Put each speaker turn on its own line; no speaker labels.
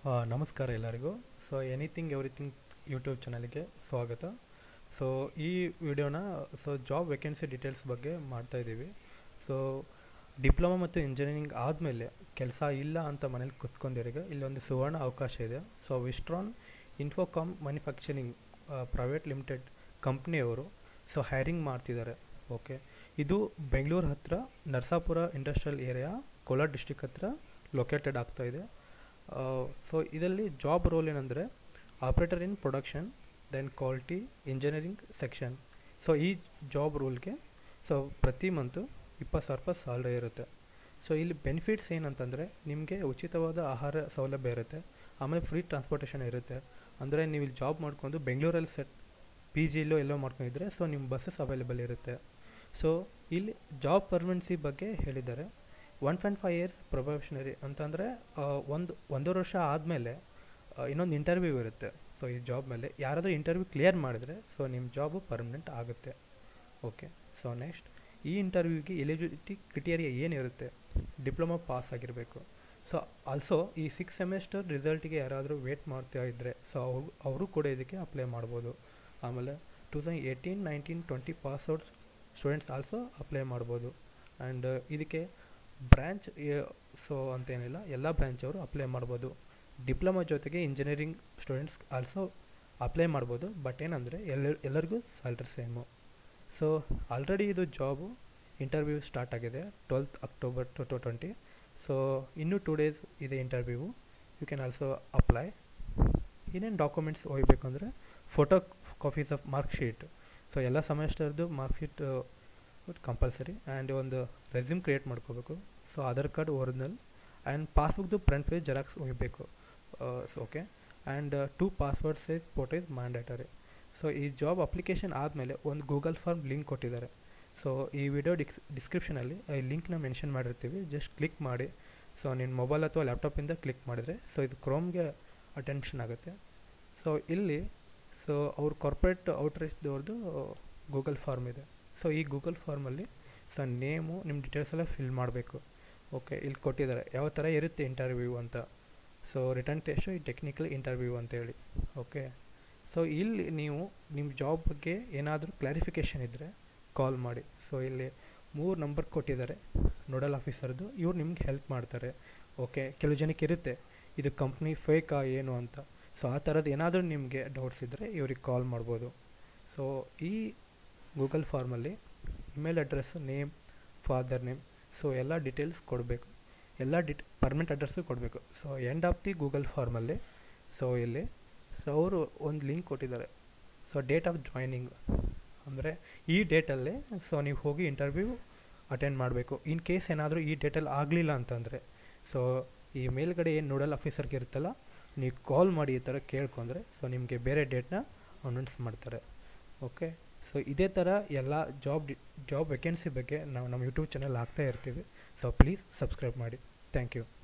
ಆ, ನಮಸ್ಕಾರ ಎಲ್ಲರಿಗೂ ಸೊ ಎನಿಥಿಂಗ್ ಎವ್ರಿಥಿಂಗ್ ಯೂಟ್ಯೂಬ್ ಚಾನಲ್ಗೆ ಸ್ವಾಗತ ಸೊ ಈ ವಿಡಿಯೋನ ಸೊ ಜಾಬ್ ವೇಕೆನ್ಸಿ ಡೀಟೇಲ್ಸ್ ಬಗ್ಗೆ ಮಾಡ್ತಾ ಇದ್ದೀವಿ ಸೊ ಡಿಪ್ಲೊಮಾ ಮತ್ತು ಇಂಜಿನಿಯರಿಂಗ್ ಆದಮೇಲೆ ಕೆಲಸ ಇಲ್ಲ ಅಂತ ಮನೇಲಿ ಕುತ್ಕೊಂಡಿರಿಗೆ ಇಲ್ಲೊಂದು ಸುವರ್ಣ ಅವಕಾಶ ಇದೆ so Wistron infocomm manufacturing private limited ಕಂಪ್ನಿಯವರು ಸೊ ಹೈರಿಂಗ್ ಮಾಡ್ತಿದ್ದಾರೆ ಓಕೆ ಇದು ಬೆಂಗಳೂರು ಹತ್ರ Narasapura industrial area Kolar district ಹತ್ರ ಲೊಕೇಟೆಡ್ ಆಗ್ತಾ ಇದೆ ಸೊ ಇದರಲ್ಲಿ ಜಾಬ್ ರೋಲ್ ಏನಂದರೆ operator in production then quality engineering section so ಈ ಜಾಬ್ ರೋಲ್ಗೆ ಸೊ ಪ್ರತಿ ಮಂತು ಇಪ್ಪತ್ತು ಸಾವಿರ ರೂಪಾಯಿ ಸ್ಯಾಲ್ರಿ ಇರುತ್ತೆ ಸೊ ಇಲ್ಲಿ ಬೆನಿಫಿಟ್ಸ್ ಏನಂತಂದರೆ ನಿಮಗೆ ಉಚಿತವಾದ ಆಹಾರ ಸೌಲಭ್ಯ ಇರುತ್ತೆ ಆಮೇಲೆ ಫ್ರೀ ಟ್ರಾನ್ಸ್ಪೋರ್ಟೇಷನ್ ಇರುತ್ತೆ ಅಂದರೆ ನೀವು ಇಲ್ಲಿ ಜಾಬ್ ಮಾಡ್ಕೊಂಡು ಬೆಂಗಳೂರಲ್ಲಿ ಸೆಟ್ ಪಿ ಜಿಲೋ ಎಲ್ಲೋ ಮಾಡ್ಕೊಂಡಿದ್ರೆ ಸೊ ನಿಮ್ಮ ಬಸ್ಸಸ್ ಅವೈಲೇಬಲ್ ಇರುತ್ತೆ ಸೊ ಇಲ್ಲಿ ಜಾಬ್ ಪರ್ಮನೆನ್ಸಿ ಬಗ್ಗೆ ಹೇಳಿದ್ದಾರೆ one point five years probationary ಅಂತಂದರೆ ಒಂದು ಒಂದೂವರೆ ವರ್ಷ ಆದಮೇಲೆ ಇನ್ನೊಂದು ಇಂಟರ್ವ್ಯೂ ಇರುತ್ತೆ ಸೊ ಈ ಜಾಬ್ ಮೇಲೆ ಯಾರಾದರೂ ಇಂಟರ್ವ್ಯೂ ಕ್ಲಿಯರ್ ಮಾಡಿದರೆ ಸೊ ನಿಮ್ಮ ಜಾಬು ಪರ್ಮನೆಂಟ್ ಆಗುತ್ತೆ ಓಕೆ ಸೊ ನೆಕ್ಸ್ಟ್ ಈ ಇಂಟರ್ವ್ಯೂಗೆ ಎಲಿಜಿಬಿಲಿಟಿ ಕ್ರಿಟೇರಿಯಾ ಏನಿರುತ್ತೆ ಡಿಪ್ಲೊಮಾ ಪಾಸ್ ಆಗಿರಬೇಕು ಸೊ ಆಲ್ಸೋ ಈ ಸಿಕ್ಸ್ ಸೆಮಿಸ್ಟರ್ ರಿಸಲ್ಟಿಗೆ ಯಾರಾದರೂ ವೇಟ್ ಮಾಡ್ತಾ ಇದ್ದರೆ ಸೊ ಅವ್ರು ಅವರು ಕೂಡ ಇದಕ್ಕೆ ಅಪ್ಲೈ ಮಾಡ್ಬೋದು ಆಮೇಲೆ two thousand eighteen nineteen twenty pass out students also apply ಮಾಡ್ಬೋದು ಆ್ಯಂಡ್ ಇದಕ್ಕೆ ಬ್ರ್ಯಾಂಚ್ ಸೊ ಅಂತೇನಿಲ್ಲ ಎಲ್ಲ ಬ್ರ್ಯಾಂಚವರು ಅಪ್ಲೈ ಮಾಡ್ಬೋದು ಡಿಪ್ಲೊಮಾ ಜೊತೆಗೆ ಇಂಜಿನಿಯರಿಂಗ್ ಸ್ಟೂಡೆಂಟ್ಸ್ ಆಲ್ಸೋ ಅಪ್ಲೈ ಮಾಡ್ಬೋದು ಬಟ್ ಏನಂದರೆ ಎಲ್ಲ ಎಲ್ಲರಿಗೂ ಸ್ಯಾಲ್ರಿ ಸೇಮು ಸೊ ಆಲ್ರೆಡಿ ಇದು ಜಾಬು ಇಂಟರ್ವ್ಯೂ ಸ್ಟಾರ್ಟ್ ಆಗಿದೆ twelfth October to to twenty so ಇನ್ನೂ ಟೂ ಡೇಸ್ ಇದೆ interview you can also apply ಏನೇನು ಡಾಕ್ಯುಮೆಂಟ್ಸ್ ಒಯ್ಬೇಕು ಅಂದರೆ photo copies of mark sheet so ಎಲ್ಲ ಸೆಮೆಸ್ಟರ್ದು ಮಾರ್ಕ್ ಶೀಟ್ ಕಂಪಲ್ಸರಿ ಆ್ಯಂಡ್ ಒಂದು resume create ಮಾಡ್ಕೋಬೇಕು so Aadhaar card original and ಪಾಸ್ಬುಕ್ದು ಫ್ರಂಟ್ ಪೇಜ್ ಜೆರಾಕ್ಸ್ ಒಯ್ಯಬೇಕು okay and two passport size photo is mandatory so ಈ job application ಆದಮೇಲೆ ಒಂದು ಗೂಗಲ್ ಫಾರ್ಮ್ ಲಿಂಕ್ ಕೊಟ್ಟಿದ್ದಾರೆ so ಈ ವಿಡಿಯೋ ಡಿಕ್ಸ್ ಡಿಸ್ಕ್ರಿಪ್ಷನಲ್ಲಿ ಈ ಲಿಂಕ್ನ ಮೆನ್ಷನ್ ಮಾಡಿರ್ತೀವಿ ಜಸ್ಟ್ ಕ್ಲಿಕ್ ಮಾಡಿ ಸೊ ನಿನ್ನ ಮೊಬೈಲ್ ಅಥವಾ ಲ್ಯಾಪ್ಟಾಪಿಂದ ಕ್ಲಿಕ್ ಮಾಡಿದರೆ ಸೊ ಇದು ಕ್ರೋಮ್ಗೆ ಅಟೆನ್ಷನ್ ಆಗುತ್ತೆ ಸೊ ಇಲ್ಲಿ ಸೊ ಅವ್ರ ಕಾರ್ಪೊರೇಟ್ ಔಟ್ರೀಚ್ದವ್ರದ್ದು ಗೂಗಲ್ ಫಾರ್ಮ್ ಇದೆ ಸೊ ಈ ಗೂಗಲ್ ಫಾರ್ಮಲ್ಲಿ ಸೊ ನೇಮು ನಿಮ್ಮ ಡೀಟೇಲ್ಸ್ ಎಲ್ಲ ಫಿಲ್ ಮಾಡಬೇಕು ಓಕೆ ಇಲ್ಲಿ ಕೊಟ್ಟಿದ್ದಾರೆ ಯಾವ ಥರ ಇರುತ್ತೆ ಇಂಟರ್ವ್ಯೂ ಅಂತ ಸೊ ರಿಟರ್ನ್ ಟೆಸ್ಟು ಈ ಟೆಕ್ನಿಕಲ್ ಇಂಟರ್ವ್ಯೂ ಅಂತೇಳಿ ಓಕೆ ಸೊ ಇಲ್ಲಿ ನೀವು ನಿಮ್ಮ ಜಾಬ್ ಬಗ್ಗೆ ಏನಾದರೂ ಕ್ಲಾರಿಫಿಕೇಷನ್ ಇದ್ದರೆ ಕಾಲ್ ಮಾಡಿ ಸೊ ಇಲ್ಲಿ ಮೂರು ನಂಬರ್ ಕೊಟ್ಟಿದ್ದಾರೆ ನೋಡಲ್ ಆಫೀಸರ್ದು ಇವ್ರು ನಿಮ್ಗೆ ಹೆಲ್ಪ್ ಮಾಡ್ತಾರೆ ಓಕೆ ಕೆಲವು ಜನಕ್ಕೆ ಇರುತ್ತೆ ಇದು ಕಂಪ್ನಿ ಫೇಕಾ ಏನು ಅಂತ ಸೊ ಆ ಥರದ್ದು ಏನಾದರೂ ನಿಮಗೆ ಡೌಟ್ಸ್ ಇದ್ದರೆ ಇವ್ರಿಗೆ ಕಾಲ್ ಮಾಡ್ಬೋದು ಸೊ ಈ ಗೂಗಲ್ ಫಾರ್ಮಲ್ಲಿ email address name father name so ಎಲ್ಲ ಡೀಟೇಲ್ಸ್ ಕೊಡಬೇಕು ಎಲ್ಲ ಡಿಟ್ ಪರ್ಮನೆಂಟ್ ಅಡ್ರೆಸ್ಸು ಕೊಡಬೇಕು so end of the Google ಫಾರ್ಮಲ್ಲಿ ಸೊ ಇಲ್ಲಿ ಸೊ ಅವರು ಒಂದು ಲಿಂಕ್ ಕೊಟ್ಟಿದ್ದಾರೆ ಸೊ ಡೇಟ್ ಆಫ್ ಜಾಯ್ನಿಂಗ್ ಅಂದರೆ ಈ ಡೇಟಲ್ಲೇ ಸೊ ನೀವು ಹೋಗಿ ಇಂಟರ್ವ್ಯೂ ಅಟೆಂಡ್ ಮಾಡಬೇಕು ಇನ್ ಕೇಸ್ ಏನಾದರೂ ಈ ಡೇಟಲ್ಲಿ ಆಗಲಿಲ್ಲ ಅಂತಂದರೆ ಸೊ ಈ ಮೇಲ್ಗಡೆ ಏನು ನೋಡಲ್ ಆಫೀಸರ್ಗೆ ಇರುತ್ತಲ್ಲ ನೀವು ಕಾಲ್ ಮಾಡಿ ಈ ಥರ ಕೇಳ್ಕೊಂಡ್ರೆ ಸೊ ನಿಮಗೆ ಬೇರೆ ಡೇಟ್ನ ಅನೌನ್ಸ್ ಮಾಡ್ತಾರೆ ಓಕೆ ಸೊ ಇದೇ ಥರ ಎಲ್ಲ ಜಾಬ್ ಡಿ ಜಾಬ್ ವೇಕೆನ್ಸಿ ಬಗ್ಗೆ ನಾವು ನಮ್ಮ ಯೂಟ್ಯೂಬ್ ಚಾನಲ್ ಹಾಕ್ತಾ ಇರ್ತೀವಿ ಸೊ ಪ್ಲೀಸ್ ಸಬ್ಸ್ಕ್ರೈಬ್ ಮಾಡಿ ಥ್ಯಾಂಕ್ ಯು